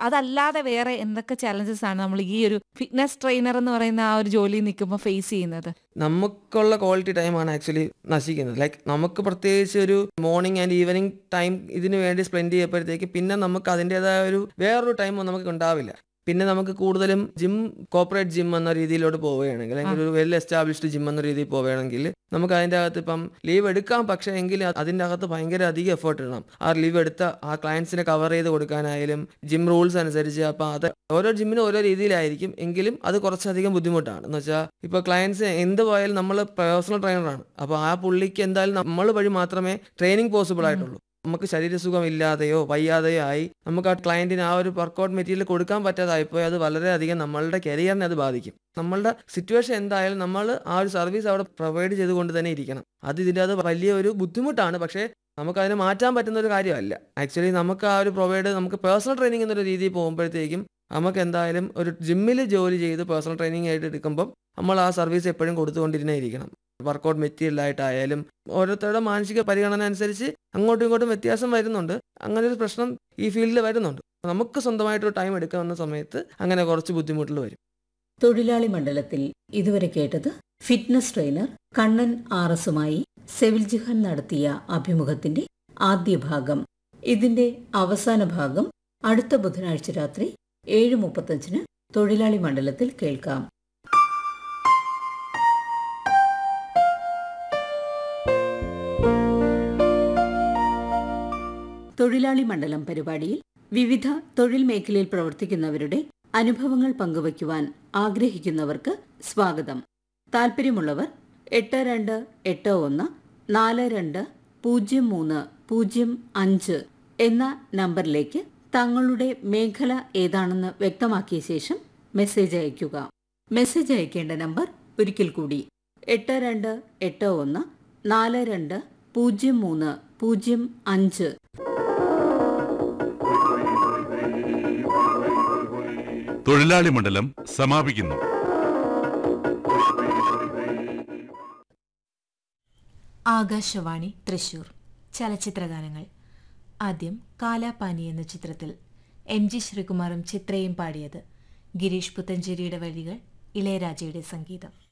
അതല്ലാതെ വേറെ എന്തൊക്കെ ചലഞ്ചസ് ആണ് നമ്മൾ ഈ ഒരു ഫിറ്റ്നസ് ട്രെയിനർ എന്ന് പറയുന്ന ആ ഒരു ജോലി നിൽക്കുമ്പോൾ ഫേസ് ചെയ്യുന്നത് നമുക്കുള്ള ക്വാളിറ്റി ടൈമാണ് ആക്ച്വലി നശിക്കുന്നത് ലൈക്ക് നമുക്ക് പ്രത്യേകിച്ച് ഒരു മോർണിംഗ് ആൻഡ് ഈവനിങ് ടൈം ഇതിനു വേണ്ടി സ്പെൻഡ് ചെയ്യപ്പോഴത്തേക്ക് പിന്നെ നമുക്ക് അതിൻ്റെതായ ഒരു വേറൊരു ടൈം നമുക്ക് ഉണ്ടാവില്ല പിന്നെ നമുക്ക് കൂടുതലും ജിം കോപ്പറേറ്റ് ജിം എന്ന രീതിയിലോട്ട് പോവുകയാണെങ്കിൽ അല്ലെങ്കിൽ ഒരു വെൽ എസ്റ്റാബ്ലിഷ്ഡ് ജിം എന്ന രീതിയിൽ പോവുകയാണെങ്കിൽ നമുക്ക് അതിൻ്റെ അകത്ത് ഇപ്പം ലീവ് എടുക്കാം പക്ഷേ എങ്കിൽ അതിൻ്റെ അകത്ത് ഭയങ്കര അധികം എഫേർട്ട് ഇടണം ആ ലീവ് എടുത്ത ആ ക്ലയൻസിനെ കവർ ചെയ്ത് കൊടുക്കാനായാലും ജിം റൂൾസ് അനുസരിച്ച് അപ്പം അത് ഓരോ ജിമ്മിനും ഓരോ രീതിയിലായിരിക്കും എങ്കിലും അത് കുറച്ചധികം ബുദ്ധിമുട്ടാണ് എന്ന് വെച്ചാൽ ഇപ്പോൾ ക്ലയൻസ് എന്ത് പോയാലും നമ്മൾ പേഴ്സണൽ ട്രെയിനറാണ് അപ്പോൾ ആ പുള്ളിക്ക് എന്തായാലും നമ്മൾ വഴി മാത്രമേ ട്രെയിനിങ് പോസിബിൾ ആയിട്ടുള്ളൂ നമുക്ക് ശരീരസുഖം ഇല്ലാതെയോ വയ്യാതെയോ ആയി നമുക്ക് ആ ക്ലയന്റിന് ആ ഒരു വർക്കൗട്ട് മെറ്റീരിയൽ കൊടുക്കാൻ പറ്റാതായിപ്പോയി അത് വളരെയധികം നമ്മളുടെ കരിയറിനെ അത് ബാധിക്കും നമ്മളുടെ സിറ്റുവേഷൻ എന്തായാലും നമ്മൾ ആ ഒരു സർവീസ് അവിടെ പ്രൊവൈഡ് ചെയ്തുകൊണ്ട് തന്നെ ഇരിക്കണം അത് ഇതിൻ്റെ അത് വലിയ ഒരു ബുദ്ധിമുട്ടാണ് പക്ഷേ നമുക്ക് അതിനെ മാറ്റാൻ പറ്റുന്ന ഒരു കാര്യമല്ല ആക്ച്വലി നമുക്ക് ആ ഒരു പ്രൊവൈഡ് നമുക്ക് പേഴ്സണൽ ട്രെയിനിങ് എന്നൊരു രീതിയിൽ പോകുമ്പോഴത്തേക്കും നമുക്ക് എന്തായാലും ഒരു ജിമ്മിൽ ജോലി ചെയ്ത് പേഴ്സണൽ ട്രെയിനിങ് ആയിട്ട് എടുക്കുമ്പം നമ്മൾ ആ സർവീസ് എപ്പോഴും കൊടുത്തുകൊണ്ടിരുന്നേ ഇരിക്കണം വർക്കൗട്ട് മെറ്റീരിയൽ ആയിട്ടായാലും ഓരോരുത്തരുടെ മാനസിക പരിഗണന അനുസരിച്ച് അങ്ങോട്ടും ഇങ്ങോട്ടും വ്യത്യാസം വരുന്നുണ്ട് അങ്ങനെ ഒരു പ്രശ്നം ഈ ഫീൽഡിൽ വരുന്നുണ്ട് നമുക്ക് സ്വന്തമായിട്ടൊരു ടൈം എടുക്കാവുന്ന സമയത്ത് അങ്ങനെ കുറച്ച് ബുദ്ധിമുട്ടുകൾ വരും തൊഴിലാളി മണ്ഡലത്തിൽ ഇതുവരെ കേട്ടത് ഫിറ്റ്നസ് ട്രെയിനർ കണ്ണൻ ആർ എസുമായി സെവിൽ ജിഹാൻ നടത്തിയ അഭിമുഖത്തിന്റെ ആദ്യ ഭാഗം ഇതിന്റെ അവസാന ഭാഗം അടുത്ത ബുധനാഴ്ച രാത്രി ഏഴ് മുപ്പത്തഞ്ചിന് തൊഴിലാളി മണ്ഡലത്തിൽ കേൾക്കാം തൊഴിലാളി മണ്ഡലം പരിപാടിയിൽ വിവിധ തൊഴിൽ മേഖലയിൽ പ്രവർത്തിക്കുന്നവരുടെ അനുഭവങ്ങൾ പങ്കുവയ്ക്കുവാൻ ആഗ്രഹിക്കുന്നവർക്ക് സ്വാഗതം താൽപ്പര്യമുള്ളവർ എട്ട് രണ്ട് എട്ട് ഒന്ന് നാല് രണ്ട് പൂജ്യം മൂന്ന് പൂജ്യം അഞ്ച് എന്ന നമ്പറിലേക്ക് തങ്ങളുടെ മേഖല ഏതാണെന്ന് വ്യക്തമാക്കിയ ശേഷം മെസ്സേജ് അയയ്ക്കുക മെസ്സേജ് അയക്കേണ്ട നമ്പർ ഒരിക്കൽ കൂടി എട്ട് രണ്ട് എട്ട് ഒന്ന് നാല് രണ്ട് പൂജ്യം മൂന്ന് പൂജ്യം അഞ്ച് തൊഴിലാളി മണ്ഡലം സമാപിക്കുന്നു ആകാശവാണി തൃശൂർ ചലച്ചിത്രഗാനങ്ങൾ ആദ്യം കാലാപാനി എന്ന ചിത്രത്തിൽ എം ജി ശ്രീകുമാറും ചിത്രയും പാടിയത് ഗിരീഷ് പുത്തഞ്ചേരിയുടെ വരികൾ ഇളയരാജയുടെ സംഗീതം